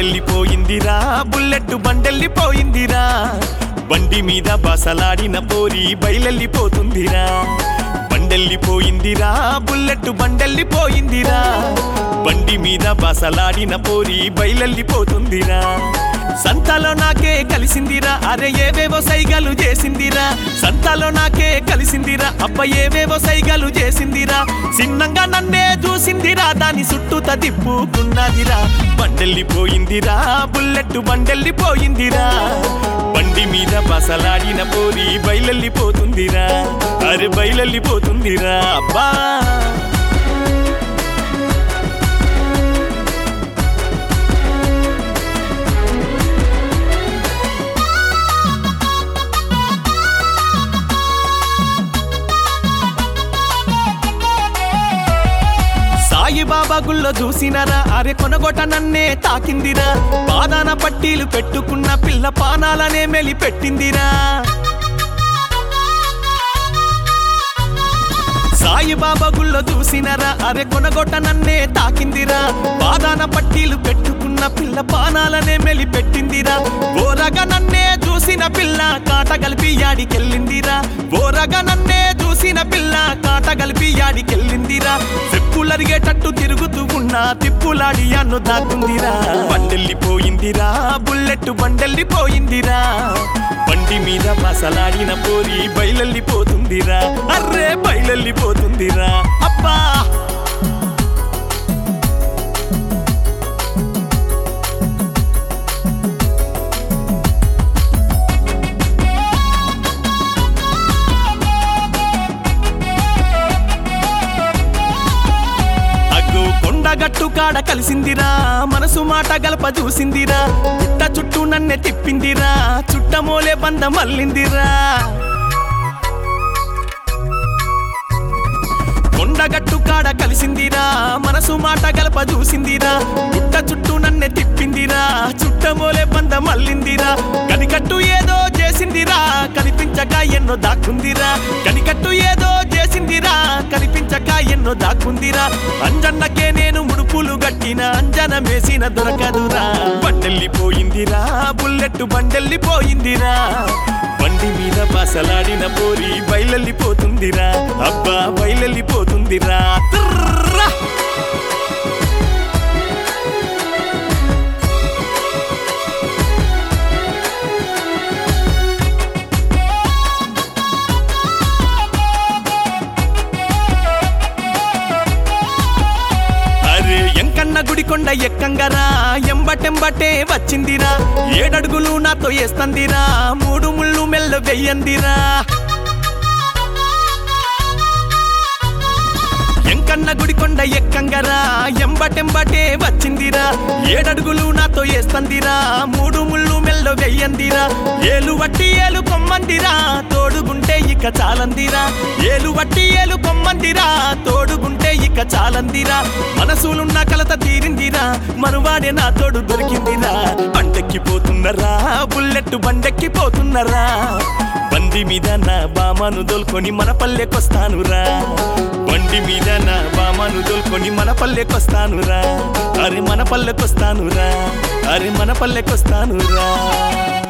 బండెల్లిపోయిందిరా bullet బండెల్లిపోయిందిరా బండి మీద బసలాడిన పోరి బయలెల్లిపోతుందిరా బండెల్లిపోయిందిరా బుల్లెట్ బండెల్లిపోయిందిరా బండి మీద బసలాడిన పోరి బయలెల్లిపోతుందిరా సంతలో నాకే కలిసిందిరా అరే ఏవేవో సైగలు చేసిందిరా సంతలో నాకే కలిసిందిరా అబ్బ ఏవేవో సైగలు చేసిందిరా చిన్నంగా నన్నే చూసిందిరా దాని చుట్టూ తిప్పుకున్నదిరా బండెల్లిపోయిందిరా బుల్లెట్ బండెల్లిపోయిందిరా బండి మీద బసలాడిన పోరి బయలెల్లిపోతుందిరా అరే బయలెల్లిపోతుందిరా అబ్బా సాయిబాబా గుళ్ళో చూసినరా అరే కొనగొట నన్నే తాకిందిరా పాదాన పట్టీలు పెట్టుకున్న పిల్ల పానాలనే మెలి పెట్టిందిరా సాయిబాబా గుళ్ళో చూసినరా అరే కొనగొట్ట నన్నే తాకిందిరా పాదాన పట్టీలు పెట్టుకున్న పిల్ల పానాలనే మెలి పెట్టిందిరా ఓరగా నన్నే చూసిన పిల్ల కాట కలిపి యాడికెళ్ళిందిరా ఓరగా నన్నే చూసిన పిల్ల కాట కలిపి యాడికెళ్ళిందిరా చెప్పులరిగేటట్టు తిరుగుతూ ఉన్నా తిప్పులాడి అన్ను దాక్కుందిరా బండెల్లిపోయిందిరా బుల్లెట్ బండెల్లిపోయిందిరా బండి మీద బసలాడిన పోరి బయలెల్లిపోతుందిరా అర్రే బయలెల్లిపోతుందిరా అబ్బా అగ్గు కొండగట్టు కాడ కలిసిందిరా మనసు మాట గలప చూసిందిరా పుట్ట చుట్టూ నన్నే తిప్పిందిరా చుట్టమోలే బంధం మల్లిందిరా కొండగట్టు కాడ కలిసిందిరా మనసు మాట గలప చూసిందిరా పుట్ట చుట్టూ నన్నే తిప్పిందిరా చుట్టమోలే బంధం మల్లిందిరా కనికట్టు ఏదో చేసిందిరా కనిపించక ఎన్నో దాక్కుందిరా కనికట్టు ఏదో చేసిందిరా కనిపించక ఎన్నో దాక్కుందిరా అంజన్నకే నేను ముడుపులు గట్టిన అంజన మేసిన దొరకదురా బండెల్లిపోయిందిరా బుల్లెట్ బండెల్లిపోయిందిరా బండి మీద బసలాడిన పోరి బయలెల్లిపోతుందిరా అబ్బా బయలెల్లిపోతుందిరా తుర్రా! అరే ఎంకన్న గుడి కొండ ఎక్కంగరా ఎంబటెంబటే వచ్చిందిరా ఏడడుగులు నాతో వేస్తందిరా మూడు ముళ్ళు మెల్ల వెయ్యందిరా ఎంకన్న గుడి కొండ ఎక్కంగరా ఎంబటెంబటే వచ్చిందిరా ఏడడుగులు నాతో వేస్తందిరా మూడు ముళ్ళు మెల్ల వెయ్యందిరా ఏలు వట్టి ఏలు కొమ్మందిరా తోడుగుంటే ఇక చాలందిరా ఏలు వట్టి ఏలు కొమ్మందిరా తోడుగుంటే ఇక చాలందిరా మనసులున్న కలత తీరిందిరా మనువాడే నా తోడు దొరికిందిరా బండెక్కిపోతున్నరా బుల్లెట్ బండెక్కిపోతున్నరా బండి మీద నా బామను దొల్కొని మన పల్లెకొస్తానురా బండి మీద నా బామను దొల్కొని మన పల్లెకొస్తానురా అరే మన పల్లెకొస్తానురా అరే మన పల్లెకొస్తానురా